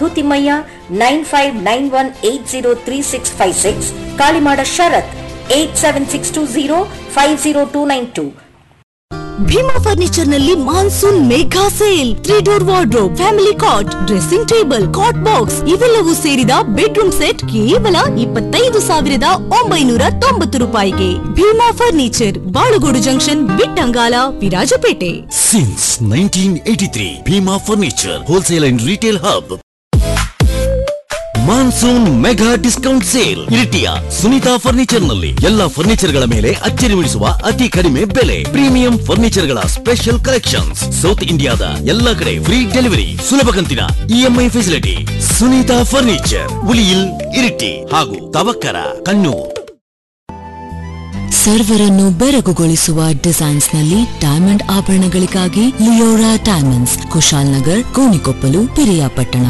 ಮಧು Thimmaiah nine five nine one eight zero three six five six Kalimada Sharath eight seven six two zero five zero two nine two Bhima furniture ನಲ್ಲಿ monsoon mega sale three door wardrobe family cot dressing table cot box ಇವೆಲ್ಲವೂ ಸೇರಿದ bedroom set ಕೇವಲ ಇಪ್ಪತ್ತೈದು ಸಾವಿರದ ಒಂಬೈನೂರ ತೊಂಬತ್ತು ರೂಪಾಯಿಗೆ Bhima furniture Balugodu junction Bittangala Virajpet Since 1983, Bhima Furniture, Wholesale and Retail Hub. Monsoon mega discount sale ಇರಿಟಿಯ ಸುನೀತಾ ಫರ್ನಿಚರ್ ನಲ್ಲಿ ಎಲ್ಲಾ ಫರ್ನಿಚರ್ ಗಳ ಮೇಲೆ ಅಚ್ಚರಿ ಮೂಡಿಸುವ ಅತಿ ಕಡಿಮೆ ಬೆಲೆ ಪ್ರೀಮಿಯಂ ಫರ್ನಿಚರ್ ಗಳ ಸ್ಪೆಷಲ್ ಕಲೆಕ್ಷನ್ಸ್ ಸೌತ್ ಇಂಡಿಯಾದ ಎಲ್ಲಾ ಕಡೆ ಫ್ರೀ ಡೆಲಿವರಿ ಸುಲಭ ಕಂತಿನ EMI facility Sunita furniture Uliyil Iritty ಹಾಗೂ ತವಕ್ಕರ ಕಣ್ಣೂರ್ ಸರ್ವರನ್ನು ಬೆರಗುಗೊಳಿಸುವ ಡಿಸೈನ್ಸ್ ನಲ್ಲಿ ಡೈಮಂಡ್ ಆಭರಣಗಳಿಗಾಗಿ ಲಿಯೋರಾ ಡೈಮಂಡ್ಸ್ ಕುಶಾಲ್ ನಗರ್ ಕೋಣಿಕೊಪ್ಪಲು ಪಿರಿಯಾಪಟ್ಟಣ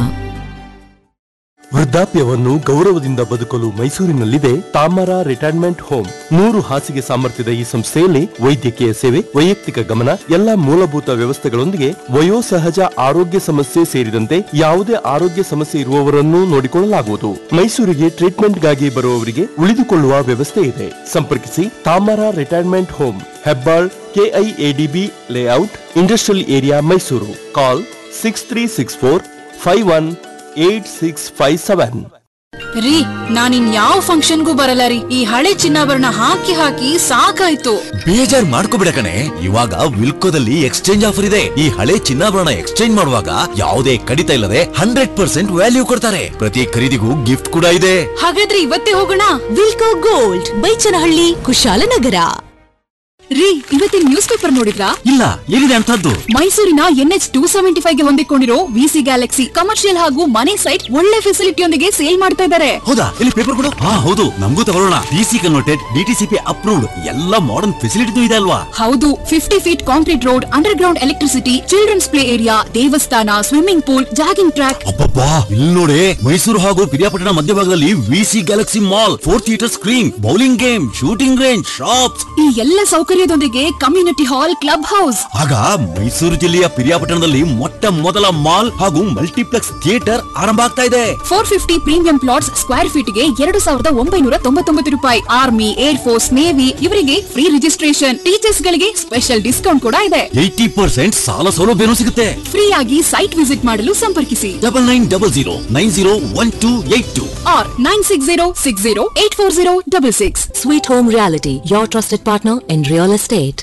ವೃದ್ಧಾಪ್ಯವನ್ನು ಗೌರವದಿಂದ ಬದುಕಲು ಮೈಸೂರಿನಲ್ಲಿದೆ ತಾಮರ ರಿಟೈರ್ಮೆಂಟ್ ಹೋಮ್ ನೂರು ಹಾಸಿಗೆ ಸಾಮರ್ಥ್ಯದ ಈ ಸಂಸ್ಥೆಯಲ್ಲಿ ವೈದ್ಯಕೀಯ ಸೇವೆ ವೈಯಕ್ತಿಕ ಗಮನ ಎಲ್ಲ ಮೂಲಭೂತ ವ್ಯವಸ್ಥೆಗಳೊಂದಿಗೆ ವಯೋಸಹಜ ಆರೋಗ್ಯ ಸಮಸ್ಯೆ ಸೇರಿದಂತೆ ಯಾವುದೇ ಆರೋಗ್ಯ ಸಮಸ್ಯೆ ಇರುವವರನ್ನು ನೋಡಿಕೊಳ್ಳಲಾಗುವುದು ಮೈಸೂರಿಗೆ ಟ್ರೀಟ್ಮೆಂಟ್ಗಾಗಿ ಬರುವವರಿಗೆ ಉಳಿದುಕೊಳ್ಳುವ ವ್ಯವಸ್ಥೆ ಇದೆ ಸಂಪರ್ಕಿಸಿ Tamara retirement home Hebbal KIADB layout industrial area Mysuru call six three six four five one eight six five seven ರೀ ನಾನಿನ್ ಯಾವ ಫಂಕ್ಷನ್ಗೂ ಬರಲ್ಲ ರೀ ಈ ಹಳೆ ಚಿನ್ನಾಭರಣ ಹಾಕಿ ಹಾಕಿ ಸಾಕಾಯ್ತು ಬೇಜಾರ್ ಮಾಡ್ಕೋಬಿಡ ಕಣೆ ಇವಾಗ ವಿಲ್ಕೋದಲ್ಲಿ ಎಕ್ಸ್ಚೇಂಜ್ ಆಫರ್ ಇದೆ ಈ ಹಳೆ ಚಿನ್ನಾಭರಣ ಎಕ್ಸ್ಚೇಂಜ್ ಮಾಡುವಾಗ ಯಾವುದೇ ಕಡಿತ ಇಲ್ಲದೆ ಹಂಡ್ರೆಡ್ ಪರ್ಸೆಂಟ್ ವ್ಯಾಲ್ಯೂ ಕೊಡ್ತಾರೆ ಪ್ರತಿ ಖರೀದಿಗೂ ಗಿಫ್ಟ್ ಕೂಡ ಇದೆ ಹಾಗಾದ್ರೆ ಇವತ್ತೇ ಹೋಗೋಣ ವಿಲ್ಕೋ ಗೋಲ್ಡ್ ಬೈಚನಹಳ್ಳಿ ಕುಶಾಲನಗರ ರೀ ಇವತ್ತಿನ ನ್ಯೂಸ್ ಪೇಪರ್ ನೋಡಿದ್ರಾ ಇಲ್ಲ ಏನಿದೆ ಅಂತದ್ದು ಮೈಸೂರಿನ ಎನ್ಎಚ್ ಟೂ ಸೆವೆಂಟಿ ಫೈವ್ ಗೆ ಹೊಂದಿಕೊಂಡಿರೋ ವಿಸಿ ಗ್ಯಾಲಕ್ಸಿ ಕಮರ್ಷಿಯಲ್ ಹಾಗೂ ಮನೆ ಸೈಟ್ ಒಳ್ಳೆ ಫೆಸಿಲಿಟಿಯೊಂದಿಗೆ ಸೇಲ್ ಮಾಡ್ತಾ ಇದ್ದಾರೆ ಹೌದಾ ಇಲ್ಲಿ ಪೇಪರ್ ಕೊಡು ಹಾ ಹೌದು ನಮಗೂ ತಗೊಳ್ಳೋಣ ಡಿಸಿ ಕನ್ವರ್ಟೆಡ್ ಡಿಟಿಸಿಪಿ ಅಪ್ರೂವ್ಡ್ ಎಲ್ಲ ಮಾಡರ್ನ್ ಫೆಸಿಲಿಟಿ ಇದೆ ಅಲ್ವಾ ಹೌದು fifty feet concrete road underground electricity children's play area ದೇವಸ್ಥಾನ ಸ್ವಿಮ್ಮಿಂಗ್ ಪೂಲ್ ಜಾಗಿಂಗ್ ಟ್ರ್ಯಾಕ್ ಅಬ್ಬಬ್ಬಾ ಇಲ್ಲಿ ನೋಡಿ ಮೈಸೂರು ಹಾಗೂ ಪಿರಿಯಾಪಟ್ಟಣ ಮಧ್ಯಭಾಗದಲ್ಲಿ VC Galaxy mall four theatre screen bowling game shooting range shops ಈ ಎಲ್ಲ ಸೌಕರ್ಯದೊಂದಿಗೆ ಕಮ್ಯುನಿಟಿ ಹಾಲ್ ಕ್ಲಬ್ ಹೌಸ್ ಆಗ ಮೈಸೂರು ಜಿಲ್ಲೆಯ ಪಿರಿಯಾಪಟ್ಟಣದಲ್ಲಿ ಮೊಟ್ಟ ಮೊದಲ ಮಾಲ್ ಹಾಗೂ ಮಲ್ಟಿಪ್ಲೆಕ್ಸ್ ಥಿಯೇಟರ್ ಆರಂಭ ಆಗ್ತಾ ಇದೆ four fifty premium plots square feet ಗೆ ಎರಡು ಸಾವಿರದ ಒಂಬೈನೂರ ತೊಂಬತ್ತೊಂಬತ್ತು ರೂಪಾಯಿ ಆರ್ಮಿ ಏರ್ ಫೋರ್ಸ್ ನೇವಿ ಇವರಿಗೆ ಫ್ರೀ ರಿಜಿಸ್ಟ್ರೇಷನ್ ಟೀಚರ್ಸ್ ಗಳಿಗೆ ಸ್ಪೆಷಲ್ ಡಿಸ್ಕೌಂಟ್ ಕೂಡ ಇದೆ ಏಯ್ಟಿ ಪರ್ಸೆಂಟ್ ಸಾಲ ಸೌಲಭ್ಯನೂ ಸಿಗುತ್ತೆ ಫ್ರೀ ಆಗಿ ಸೈಟ್ ವಿಸಿಟ್ ಮಾಡಲು ಸಂಪರ್ಕಿಸಿ double nine double zero nine zero one two eight two or nine six zero six zero eight four zero double six Sweet Home Reality, your trusted partner in real estate.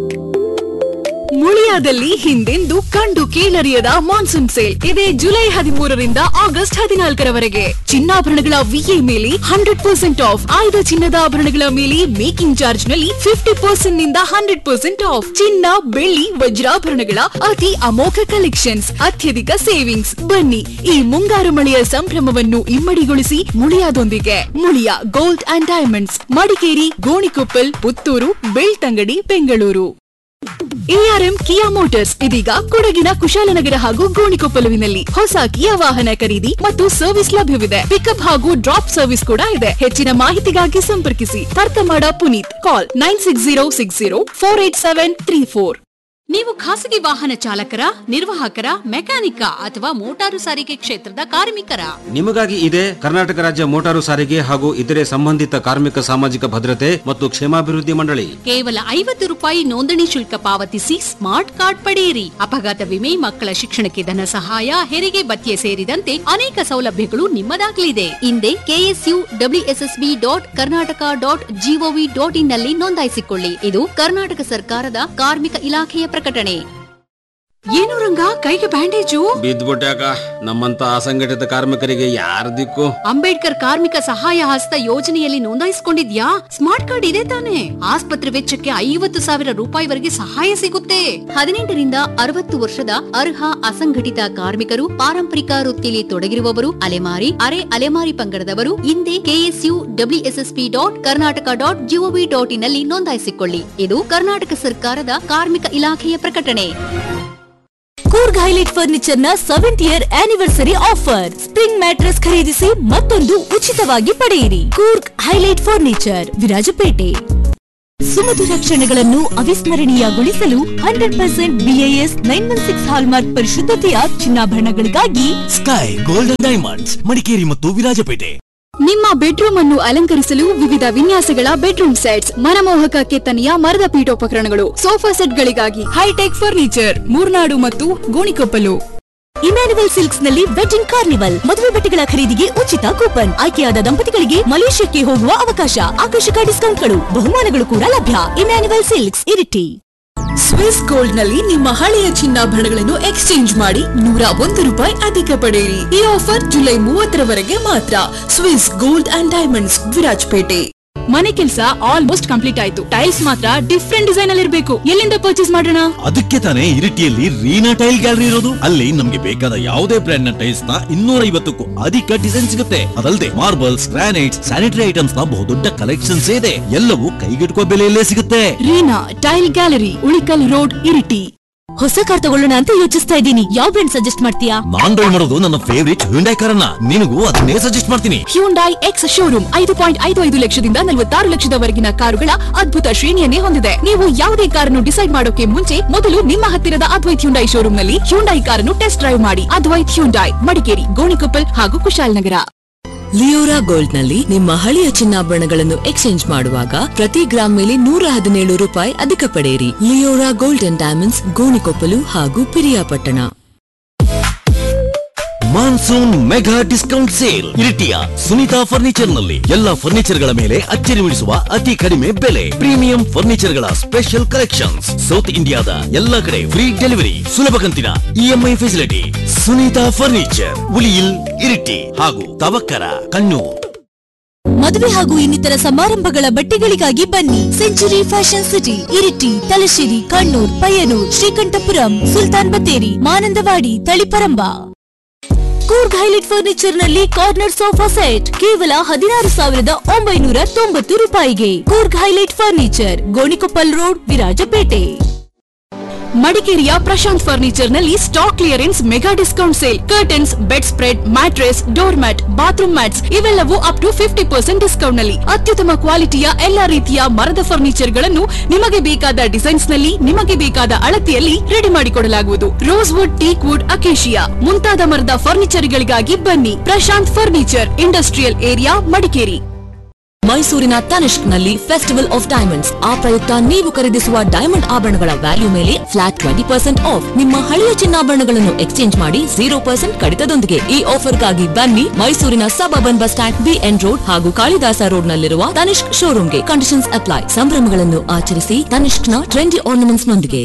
ಮುಳಿಯಾದಲ್ಲಿ ಹಿಂದೆಂದು ಕಂಡು ಕೇಳರಿಯದ monsoon sale ಇದೆ July ಹದಿಮೂರರಿಂದ August ಹದಿನಾಲ್ಕರವರೆಗೆ ಚಿನ್ನಾಭರಣಗಳ VA ಮೇಲೆ hundred percent of ಆಯ್ದ ಚಿನ್ನದ ಆಭರಣಗಳ ಮೇಲೆ ಮೇಕಿಂಗ್ ಚಾರ್ಜ್ ನಲ್ಲಿ ಫಿಫ್ಟಿ ಪರ್ಸೆಂಟ್ ನಿಂದ ಹಂಡ್ರೆಡ್ ಪರ್ಸೆಂಟ್ ಆಫ್ ಚಿನ್ನ ಬೆಳ್ಳಿ ವಜ್ರಾಭರಣಗಳ ಅತಿ ಅಮೋಘ ಕಲೆಕ್ಷನ್ಸ್ ಅತ್ಯಧಿಕ ಸೇವಿಂಗ್ಸ್ ಬನ್ನಿ ಈ ಮುಂಗಾರು ಮಳೆಯ ಸಂಭ್ರಮವನ್ನು ಇಮ್ಮಡಿಗೊಳಿಸಿ ಮುಳಿಯಾದೊಂದಿಗೆ Muliya gold and diamonds Madikeri Gonikoppal Puttur Belthangady Bengaluru ARM Kia motors ಇದೀಗ ಕೊಡಗಿನ ಕುಶಾಲನಗರ ಹಾಗೂ ಗೋಣಿಕೊಪ್ಪಲುವಿನಲ್ಲಿ ಹೊಸ ಕಿಯಾ ವಾಹನ ಖರೀದಿ ಮತ್ತು ಸರ್ವಿಸ್ ಲಭ್ಯವಿದೆ ಪಿಕಪ್ ಹಾಗೂ ಡ್ರಾಪ್ ಸರ್ವಿಸ್ ಕೂಡ ಇದೆ ಹೆಚ್ಚಿನ ಮಾಹಿತಿಗಾಗಿ ಸಂಪರ್ಕಿಸಿ ತರ್ಕಮಾಡ Puneeth call nine six zero six zero four eight seven three four ನೀವು ಖಾಸಗಿ ವಾಹನ ಚಾಲಕರ ನಿರ್ವಾಹಕರ ಮೆಕ್ಯಾನಿಕ ಅಥವಾ ಮೋಟಾರು ಸಾರಿಗೆ ಕ್ಷೇತ್ರದ ಕಾರ್ಮಿಕರ ನಿಮಗಾಗಿ ಇದೆ ಕರ್ನಾಟಕ ರಾಜ್ಯ ಮೋಟಾರು ಸಾರಿಗೆ ಹಾಗೂ ಇತರೆ ಸಂಬಂಧಿತ ಕಾರ್ಮಿಕ ಸಾಮಾಜಿಕ ಭದ್ರತೆ ಮತ್ತು ಕ್ಷೇಮಾಭಿವೃದ್ಧಿ ಮಂಡಳಿ ಕೇವಲ ಐವತ್ತು ರೂಪಾಯಿ ನೋಂದಣಿ ಶುಲ್ಕ ಪಾವತಿಸಿ ಸ್ಮಾರ್ಟ್ ಕಾರ್ಡ್ ಪಡೆಯಿರಿ ಅಪಘಾತ ವಿಮೆ ಮಕ್ಕಳ ಶಿಕ್ಷಣಕ್ಕೆ ಧನ ಸಹಾಯ ಹೆರಿಗೆ ಭತ್ಯೆ ಸೇರಿದಂತೆ ಅನೇಕ ಸೌಲಭ್ಯಗಳು ನಿಮ್ಮದಾಗಲಿದೆ ಹಿಂದೆ KSU WSSB dot Karnataka dot GOV dot in ನಲ್ಲಿ ನೋಂದಾಯಿಸಿಕೊಳ್ಳಿ ಇದು ಕರ್ನಾಟಕ ಸರ್ಕಾರದ ಕಾರ್ಮಿಕ ಇಲಾಖೆಯ ಪ್ರಕಟಣೆ ಏನು ರಂಗ ಕೈಗೆ ಬ್ಯಾಂಡೇಜು ಬಿದ್ದ್ಬಿಟ್ಟಾಕ ನಮ್ಮಂತ ಅಸಂಘಟಿತ ಕಾರ್ಮಿಕರಿಗೆ ಯಾರ ದಿಕ್ಕು ಅಂಬೇಡ್ಕರ್ ಕಾರ್ಮಿಕ ಸಹಾಯ ಹಸ್ತ ಯೋಜನೆಯಲ್ಲಿ ನೋಂದಾಯಿಸಿಕೊಂಡಿದ್ಯಾ ಸ್ಮಾರ್ಟ್ ಕಾರ್ಡ್ ಇದೆ ತಾನೆ ಆಸ್ಪತ್ರೆ ವೆಚ್ಚಕ್ಕೆ ಐವತ್ತು ಸಾವಿರ ರೂಪಾಯಿವರೆಗೆ ಸಹಾಯ ಸಿಗುತ್ತೆ ಹದಿನೆಂಟರಿಂದ ಅರವತ್ತು ವರ್ಷದ ಅರ್ಹ ಅಸಂಘಟಿತ ಕಾರ್ಮಿಕರು ಪಾರಂಪರಿಕ ವೃತ್ತಿಯಲ್ಲಿ ತೊಡಗಿರುವವರು ಅಲೆಮಾರಿ ಅರೆ ಅಲೆಮಾರಿ ಪಂಗಡದವರು ಹಿಂದೆ KSU WSSP dot Karnataka dot GOV dot in ನಲ್ಲಿ ನೋಂದಾಯಿಸಿಕೊಳ್ಳಿ ಇದು ಕರ್ನಾಟಕ ಸರ್ಕಾರದ ಕಾರ್ಮಿಕ ಇಲಾಖೆಯ ಪ್ರಕಟಣೆ ಕೂರ್ಗ್ ಹೈಲೈಟ್ ಫರ್ನಿಚರ್ ನ seventh year anniversary offer spring mattress ಖರೀದಿಸಿ ಮತ್ತೊಂದು ಉಚಿತವಾಗಿ ಪಡೆಯಿರಿ ಕೂರ್ಗ್ ಹೈಲೈಟ್ ಫರ್ನಿಚರ್ ವಿರಾಜಪೇಟೆ ಸುಮಧುರ ಕ್ಷಣಗಳನ್ನು ಅವಿಸ್ಮರಣೀಯಗೊಳಿಸಲು hundred percent BIS nine one six hallmark ಪರಿಶುದ್ಧತೆಯ ಚಿನ್ನಾಭರಣಗಳಿಗಾಗಿ ಸ್ಕೈ ಗೋಲ್ಡನ್ ಡೈಮಂಡ್ಸ್ ಮಡಿಕೇರಿ ಮತ್ತು ವಿರಾಜಪೇಟೆ ನಿಮ್ಮ ಬೆಡ್ರೂಮ್ ಅನ್ನು ಅಲಂಕರಿಸಲು ವಿವಿಧ ವಿನ್ಯಾಸಗಳ ಬೆಡ್ರೂಮ್ ಸೆಟ್ಸ್ ಮನಮೋಹಕ ಕೆತ್ತನೆಯ ಮರದ ಪೀಠೋಪಕರಣಗಳು ಸೋಫಾ ಸೆಟ್ಗಳಿಗಾಗಿ ಹೈಟೆಕ್ ಫರ್ನಿಚರ್ ಮೂರ್ನಾಡು ಮತ್ತು ಗೋಣಿಕೊಪ್ಪಲು ಇಮ್ಯಾನುವಲ್ ಸಿಲ್ಕ್ಸ್ ನಲ್ಲಿ ವೆಡ್ಡಿಂಗ್ ಕಾರ್ನಿವಲ್ ಮದುವೆ ಬಟ್ಟೆಗಳ ಖರೀದಿಗೆ ಉಚಿತ ಕೂಪನ್ ಆಯ್ಕೆಯಾದ ದಂಪತಿಗಳಿಗೆ ಮಲೇಷ್ಯಾಕ್ಕೆ ಹೋಗುವ ಅವಕಾಶ ಆಕರ್ಷಕ ಡಿಸ್ಕೌಂಟ್ಗಳು ಬಹುಮಾನಗಳು ಕೂಡ ಲಭ್ಯ Immanuel silks Iritty Swiss gold ನಲ್ಲಿ ನಿಮ್ಮ ಹಳೆಯ ಚಿನ್ನಾಭರಣಗಳನ್ನು ಎಕ್ಸ್ಚೇಂಜ್ ಮಾಡಿ ನೂರ ಒಂದು ರೂಪಾಯಿ ಅಧಿಕ ಪಡೆಯಿರಿ ಈ ಆಫರ್ ಜುಲೈ ಮೂವತ್ತರವರೆಗೆ ಮಾತ್ರ Swiss gold and diamonds Virajpet ಮನೆ ಕೆಲಸ ಆಲ್ಮೋಸ್ಟ್ ಕಂಪ್ಲೀಟ್ ಆಯ್ತು ಟೈಲ್ಸ್ ಮಾತ್ರ ಡಿಫ್ರೆಂಟ್ ಡಿಸೈನ್ ಅಲ್ಲಿ ಇರಬೇಕು ಎಲ್ಲಿಂದ ಪರ್ಚೇಸ್ ಮಾಡೋಣ ಅದಕ್ಕೆ ತಾನೇ ಇರಿಟಿಯಲ್ಲಿ ರೀನಾ ಟೈಲ್ ಗ್ಯಾಲರಿ ಇರೋದು ಅಲ್ಲಿ ನಮ್ಗೆ ಬೇಕಾದ ಯಾವುದೇ ಬ್ರ್ಯಾಂಡ್ ನ ಟೈಲ್ಸ್ ನ ಇನ್ನೂರ ಐವತ್ತಕ್ಕೂ ಅಧಿಕ ಡಿಸೈನ್ ಸಿಗುತ್ತೆ ಅದಲ್ಲದೆ ಮಾರ್ಬಲ್ಸ್ ಗ್ರಾನೈಟ್ಸ್ ಸ್ಯಾನಿಟರಿ ಐಟಮ್ಸ್ ನ ಬಹುದೊಡ್ಡ ಕಲೆಕ್ಷನ್ಸ್ ಇದೆ ಎಲ್ಲವೂ ಕೈಗೆಟುಕುವ ಬೆಲೆಯಲ್ಲೇ ಸಿಗುತ್ತೆ Reena tile gallery Ulikal road Iritty ಹೊಸ ಕಾರ್ ತಗೊಳ್ಳೋಣ ಅಂತ ಯೋಚಿಸ್ತಾ ಇದ್ದೀನಿ ಯಾವ ಬ್ರ್ಯಾಂಡ್ ಸಜೆಸ್ಟ್ ಮಾಡ್ತೀಯಾ ನಾನ್ ಡ್ರೈವ್ ಮಾಡೋದು ನನ್ನ ಫೇವರಿಟ್ ಹ್ಯುಂಡೈ ಕಾರನ್ನ ನಿನಗೂ ಅದನ್ನೇ ಸಜೆಸ್ಟ್ ಮಾಡ್ತೀನಿ ಹ್ಯೂಂಡೈ ಎಕ್ಸ್ ಶೋರೂಮ್ ಐದು ಪಾಯಿಂಟ್ ಐದು ಐದು ಲಕ್ಷದಿಂದ ನಲವತ್ತಾರು ಲಕ್ಷದವರೆಗಿನ ಕಾರುಗಳ ಅದ್ಭುತ ಶ್ರೇಣಿಯನ್ನೇ ಹೊಂದಿದೆ ನೀವು ಯಾವುದೇ ಕಾರನ್ನು ಡಿಸೈಡ್ ಮಾಡೋಕೆ ಮುಂಚೆ ಮೊದಲು ನಿಮ್ಮ ಹತ್ತಿರದ ಅದ್ವೈತ್ ಹ್ಯುಂಡೈ ಶೋರೂಮ್ ನಲ್ಲಿ ಹ್ಯುಂಡೈ ಕಾರನ್ನು ಟೆಸ್ಟ್ ಡ್ರೈವ್ ಮಾಡಿ ಅದ್ವೈತ್ ಹ್ಯುಂಡೈ ಮಡಿಕೇರಿ ಗೋಣಿಕೊಪ್ಪಲ್ ಹಾಗೂ ಕುಶಾಲನಗರ ಲಿಯೋರಾ ಗೋಲ್ಡ್ ನಲ್ಲಿ ನಿಮ್ಮ ಹಳೆಯ ಚಿನ್ನಾಭರಣಗಳನ್ನು ಎಕ್ಸ್ಚೇಂಜ್ ಮಾಡುವಾಗ ಪ್ರತಿ ಗ್ರಾಮ್ ಮೇಲೆ ನೂರ ಹದಿನೇಳು ರೂಪಾಯಿ ಅಧಿಕ ಪಡೆಯಿರಿ Leora gold and diamonds Gonikoppal ಹಾಗೂ Periyapatna monsoon mega discount sale ಇರಿಟಿಯ ಸುನೀತಾ ಫರ್ನಿಚರ್ ನಲ್ಲಿ ಎಲ್ಲಾ ಫರ್ನಿಚರ್ ಗಳ ಮೇಲೆ ಅಚ್ಚರಿ ಉಳಿಸುವ ಅತಿ ಕಡಿಮೆ ಬೆಲೆ ಪ್ರೀಮಿಯಂ ಫರ್ನಿಚರ್ ಗಳ ಸ್ಪೆಷಲ್ ಕಲೆಕ್ಷನ್ಸ್ ಸೌತ್ ಇಂಡಿಯಾದ ಎಲ್ಲಾ ಕಡೆ ಫ್ರೀ ಡೆಲಿವರಿ ಸುಲಭ ಕಂತಿನ EMI facility Sunita furniture Uliyil Iritty ಹಾಗೂ ತವಕ್ಕರ ಕಣ್ಣೂರ್ ಮದುವೆ ಹಾಗೂ ಇನ್ನಿತರ ಸಮಾರಂಭಗಳ ಬಟ್ಟೆಗಳಿಗಾಗಿ ಬನ್ನಿ century fashion city Iritty Thalassery Kannur Payyanur Sreekandapuram Sultan Bathery Mananthavady Taliparamba Coorg highlight furniture ನಲ್ಲಿ ಕಾರ್ನರ್ ಸೋಫಾ ಸೆಟ್ ಕೇವಲ ಹದಿನಾರು ಸಾವಿರದ ಒಂಬೈನೂರ ತೊಂಬತ್ತು ರೂಪಾಯಿಗೆ Coorg highlight furniture Gonikoppal road Virajpet ಮಡಿಕೇರಿಯ ಪ್ರಶಾಂತ್ ಫರ್ನಿಚರ್ ನಲ್ಲಿ stock clearance mega discount sale curtains bed spread mattress door mat bathroom mats ಇವೆಲ್ಲವೂ up to fifty percent discount ನಲ್ಲಿ ಅತ್ಯುತ್ತಮ ಕ್ವಾಲಿಟಿಯ ಎಲ್ಲಾ ರೀತಿಯ ಮರದ ಫರ್ನಿಚರ್ ಗಳನ್ನು ನಿಮಗೆ ಬೇಕಾದ ಡಿಸೈನ್ಸ್ ನಲ್ಲಿ ನಿಮಗೆ ಬೇಕಾದ ಅಳತೆಯಲ್ಲಿ ರೆಡಿ ಮಾಡಿಕೊಡಲಾಗುವುದು rose wood teak wood acacia ಮುಂತಾದ ಮರದ ಫರ್ನಿಚರ್ ಗಳಿಗಾಗಿ ಬನ್ನಿ Prashanth furniture industrial area Madikeri ಮೈಸೂರಿನ ತನಿಷ್ಕ್ ನಲ್ಲಿ ಫೆಸ್ಟಿವಲ್ ಆಫ್ ಡೈಮಂಡ್ಸ್ ಆ ಪ್ರಯುಕ್ತ ನೀವು ಖರೀದಿಸುವ ಡೈಮಂಡ್ ಆಭರಣಗಳ ವ್ಯಾಲ್ಯೂ ಮೇಲೆ ಫ್ಲಾಟ್ ಟ್ವೆಂಟಿ ಪರ್ಸೆಂಟ್ ಆಫ್ ನಿಮ್ಮ ಹಳೆಯ ಚಿನ್ನಾಭರಣಗಳನ್ನು ಎಕ್ಸ್ಚೇಂಜ್ ಮಾಡಿ ಜೀರೋ ಪರ್ಸೆಂಟ್ ಕಡಿತದೊಂದಿಗೆ ಈ ಆಫರ್ಗಾಗಿ ಬನ್ನಿ ಮೈಸೂರಿನ suburban bus stand BN road ಹಾಗೂ ಕಾಳಿದಾಸ ರೋಡ್ ನಲ್ಲಿರುವ ತನಿಷ್ಕ್ ಶೋರೂಮ್ಗೆ ಕಂಡೀಷನ್ಸ್ ಅಪ್ಲೈ ಸಂಭ್ರಮಗಳನ್ನು ಆಚರಿಸಿ ತನಿಷ್ಕ್ನ ಟ್ರೆಂಡಿ ಆರ್ನಮೆಂಟ್ಸ್ ನೊಂದಿಗೆ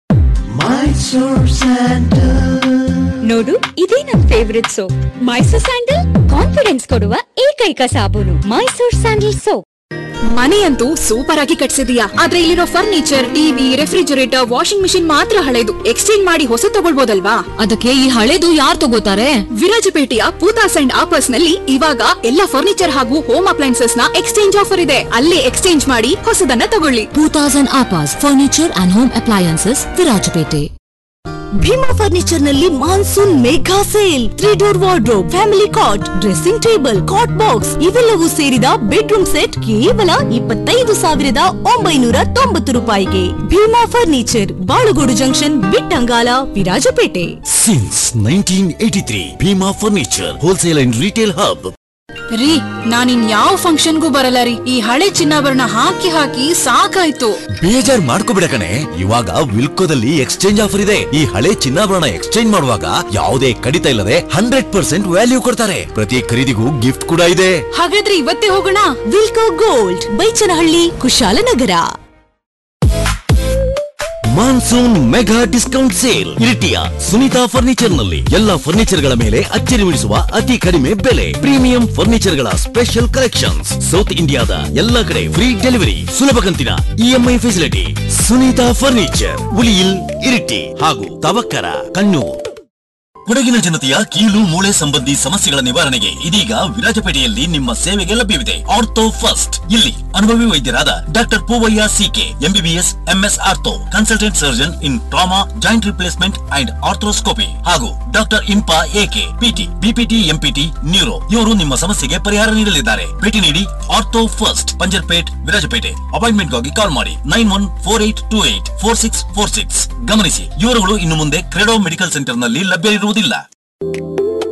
ನೋಡು ಇದೇ ನನ್ favourite soap Mysore sandal confidence ಕೊಡುವ ಏಕೈಕ ಸಾಬೂನು ಮೈಸೂರ್ ಸ್ಯಾಂಡಲ್ ಸೋಪ್ ಮನೆಯಂತೂ ಸೂಪರ್ ಆಗಿ ಕಟ್ಸಿದೀಯಾ ಆದ್ರೆ ಇಲ್ಲಿರೋ furniture TV refrigerator washing machine ಮಾತ್ರ ಹಳೆದು ಎಕ್ಸ್ಚೇಂಜ್ ಮಾಡಿ ಹೊಸ ತಗೊಳ್ಬೋದಲ್ವಾ ಅದಕ್ಕೆ ಈ ಹಳೇದು ಯಾರು ತಗೋತಾರೆ ವಿರಾಜಪೇಟೆಯ ಪೂತಾಸ್ ಅಂಡ್ ಆಪರ್ಸ್ ನಲ್ಲಿ ಇವಾಗ ಎಲ್ಲ ಫರ್ನಿಚರ್ ಹಾಗೂ ಹೋಮ್ ಅಪ್ಲೈನ್ಸಸ್ ನ ಎಕ್ಸ್ಚೇಂಜ್ ಆಫರ್ ಇದೆ ಅಲ್ಲೇ ಎಕ್ಸ್ಚೇಂಜ್ ಮಾಡಿ ಹೊಸದನ್ನ ತಗೊಳ್ಳಿ ಟೂ ತೌಸಂಡ್ ಆಪಾಸ್ furniture and home appliances Virajpet Bhima furniture ನಲ್ಲಿ monsoon mega sale three door wardrobe family cot dressing table cot box ಇವೆಲ್ಲವೂ ಸೇರಿದ ಬೆಡ್ರೂಮ್ ಸೆಟ್ ಕೇವಲ ಇಪ್ಪತ್ತೈದು ಸಾವಿರದ ಒಂಬೈನೂರ ತೊಂಬತ್ತು ರೂಪಾಯಿಗೆ Bhima furniture Balugodu junction Bittangala Virajpet since nineteen eighty three Bhima furniture wholesale and retail hub ರೀ ನಾನಿನ್ ಯಾವ ಫಂಕ್ಷನ್ಗೂ ಬರಲ್ಲ ರೀ ಈ ಹಳೆ ಚಿನ್ನಾಭರಣ ಹಾಕಿ ಹಾಕಿ ಸಾಕಾಯ್ತು ಬೇಜಾರ್ ಮಾಡ್ಕೋಬಿಡ ಕಣೆ ಇವಾಗ ವಿಲ್ಕೋದಲ್ಲಿ ಎಕ್ಸ್ಚೇಂಜ್ ಆಫರ್ ಇದೆ ಈ ಹಳೆ ಚಿನ್ನಾಭರಣ ಎಕ್ಸ್ಚೇಂಜ್ ಮಾಡುವಾಗ ಯಾವುದೇ ಕಡಿತ ಇಲ್ಲದೆ ಹಂಡ್ರೆಡ್ ಪರ್ಸೆಂಟ್ ವ್ಯಾಲ್ಯೂ ಕೊಡ್ತಾರೆ ಪ್ರತಿ ಖರೀದಿಗೂ ಗಿಫ್ಟ್ ಕೂಡ ಇದೆ ಹಾಗಾದ್ರೆ ಇವತ್ತೇ ಹೋಗೋಣ Wilco gold Baichanahalli Kushalnagar monsoon mega discount sale ಇರಿಟಿಯ ಸುನೀತಾ ಫರ್ನಿಚರ್ ನಲ್ಲಿ ಎಲ್ಲಾ ಫರ್ನಿಚರ್ ಗಳ ಮೇಲೆ ಅಚ್ಚರಿ ಉಳಿಸುವ ಅತಿ ಕಡಿಮೆ ಬೆಲೆ ಪ್ರೀಮಿಯಂ ಫರ್ನಿಚರ್ ಗಳ ಸ್ಪೆಷಲ್ ಕಲೆಕ್ಷನ್ಸ್ ಸೌತ್ ಇಂಡಿಯಾದ ಎಲ್ಲಾ ಕಡೆ ಫ್ರೀ ಡೆಲಿವರಿ ಸುಲಭ ಕಂತಿನ EMI facility Sunita furniture Uliyil Iritty ಹಾಗೂ ತವಕ್ಕರ ಕಣ್ಣೂರ್ ಕೊಡಗಿನ ಜನತೆಯ ಕೀಲು ಮೂಳೆ ಸಂಬಂಧಿ ಸಮಸ್ಯೆಗಳ ನಿವಾರಣೆಗೆ ಇದೀಗ ವಿರಾಜಪೇಟೆಯಲ್ಲಿ ನಿಮ್ಮ ಸೇವೆಗೆ ಲಭ್ಯವಿದೆ ಆರ್ಥೋ ಫಸ್ಟ್ ಇಲ್ಲಿ ಅನುಭವಿ ವೈದ್ಯರಾದ doctor Poovaiah CK MBBS MS ortho consultant surgeon in trauma joint replacement and arthroscopy ಹಾಗೂ doctor Impa AK PT BPT MPT neuro ಇವರು ನಿಮ್ಮ ಸಮಸ್ಯೆಗೆ ಪರಿಹಾರ ನೀಡಲಿದ್ದಾರೆ ಭೇಟಿ ನೀಡಿ ಆರ್ಥೋ ಫಸ್ಟ್ ಪಂಜರ್ಪೇಟ್ ವಿರಾಜಪೇಟೆ ಅಪಾಯಿಂಟ್ಮೆಂಟ್ಗಾಗಿ ಕಾಲ್ ಮಾಡಿ nine one four eight two eight four six four six ಗಮನಿಸಿ ಇವರುಗಳು ಇನ್ನು ಮುಂದೆ ಕ್ರೆಡೋ ಮೆಡಿಕಲ್ ಸೆಂಟರ್ ನಲ್ಲಿ ಲಭ್ಯ ಇರುವುದಿಲ್ಲ